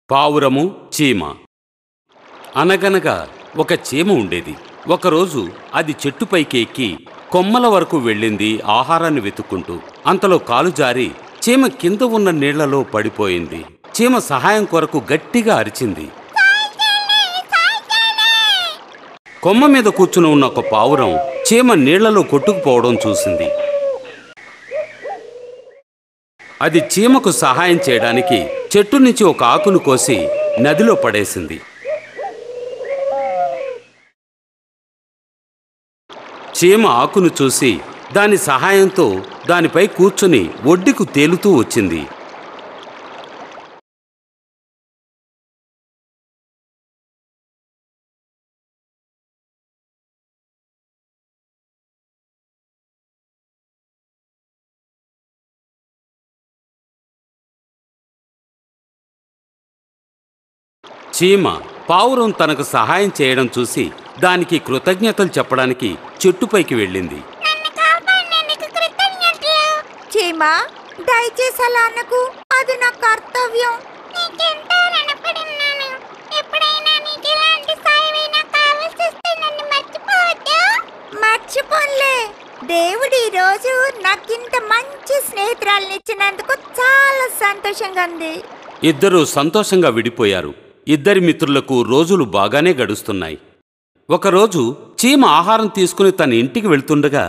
పావురము చీమ అనగనగా ఒక చీమ ఉండేది ఒకరోజు అది చెట్టుపైకి ఎక్కి కొమ్మల వరకు వెళ్ళింది ఆహారాన్ని వెతుక్కుంటూ అంతలో కాలు జారి చీమ కింద ఉన్న నీళ్లలో పడిపోయింది చీమ సహాయం కొరకు గట్టిగా అరిచింది కొమ్మ మీద కూర్చుని ఉన్న ఒక పావురం చీమ నీళ్లలో కొట్టుకుపోవడం చూసింది అది చీమకు సహాయం చేయడానికి చెట్టు నుంచి ఒక ఆకును కోసి నదిలో పడేసింది చీమ ఆకును చూసి దాని సహాయంతో దానిపై కూర్చుని ఒడ్డుకు తేలుతూ వచ్చింది చీమ పావురం తనకు సహాయం చేయడం చూసి దానికి కృతజ్ఞతలు చెప్పడానికి చెట్టుపైకి వెళ్ళింది చీమ దయచేసి అలా అనకు అది నా కర్తవ్యం మర్చిపోన్లే దేవుడు ఈ రోజు నాకింత మంచి స్నేహితురాలను ఇచ్చినందుకు చాలా సంతోషంగా ఉంది ఇద్దరూ సంతోషంగా విడిపోయారు ఇద్దరి మిత్రులకు రోజులు బాగానే గడుస్తున్నాయి ఒకరోజు చీమ ఆహారం తీసుకుని తన ఇంటికి వెళ్తుండగా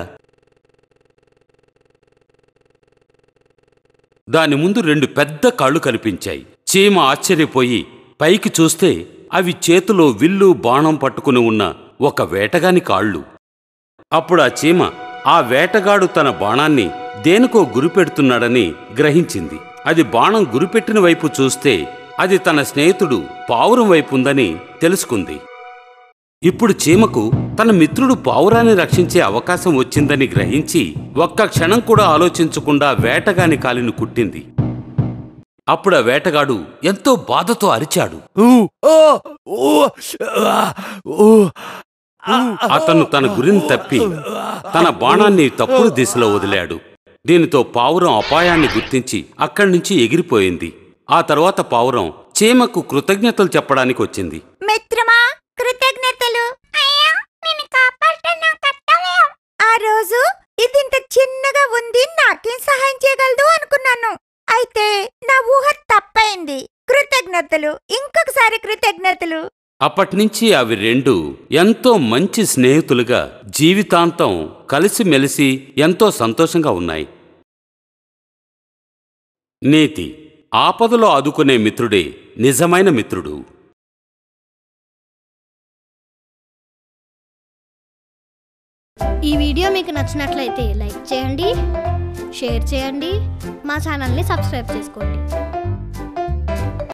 దాని ముందు రెండు పెద్ద కాళ్ళు కనిపించాయి చీమ ఆశ్చర్యపోయి పైకి చూస్తే అవి చేతిలో విల్లు బాణం పట్టుకుని ఉన్న ఒక వేటగాని కాళ్ళు అప్పుడు ఆ చీమ ఆ వేటగాడు తన బాణాన్ని దేనికో గురిపెడుతున్నాడని గ్రహించింది అది బాణం గురిపెట్టిన వైపు చూస్తే అది తన స్నేహితుడు పావురం వైపు ఉందని తెలుసుకుంది ఇప్పుడు చీమకు తన మిత్రుడు పావురాన్ని రక్షించే అవకాశం వచ్చిందని గ్రహించి ఒక్క క్షణం కూడా ఆలోచించకుండా వేటగాని కాలిని కుట్టింది అప్పుడు ఆ వేటగాడు ఎంతో బాధతో అరిచాడు అతను తన గురిని తప్పి తన బాణాన్ని తప్పుడు దిశలో వదిలాడు దీనితో పావురం అపాయాన్ని గుర్తించి అక్కడి నుంచి ఎగిరిపోయింది ఆ తర్వాత పావురం చీమకు కృతజ్ఞతలు చెప్పడానికి వచ్చింది మిత్రమా కృతజ్ఞతలు ఆ రోజు ఇది ఇంత చిన్నగా ఉంది నాకేం సహాయం చేయగలదు అనుకున్నాను అయితే నా ఊహ తప్పైంది కృతజ్ఞతలు ఇంకొకసారి కృతజ్ఞతలు అప్పటినుంచి అవి రెండు ఎంతో మంచి స్నేహితులుగా జీవితాంతం కలిసిమెలిసి ఎంతో సంతోషంగా ఉన్నాయి నీతి ఆపదలో ఆదుకునే మిత్రుడే నిజమైన మిత్రుడు ఈ వీడియో మీకు నచ్చినట్లయితే లైక్ చేయండి షేర్ చేయండి మా ఛానల్ని సబ్స్క్రైబ్ చేసుకోండి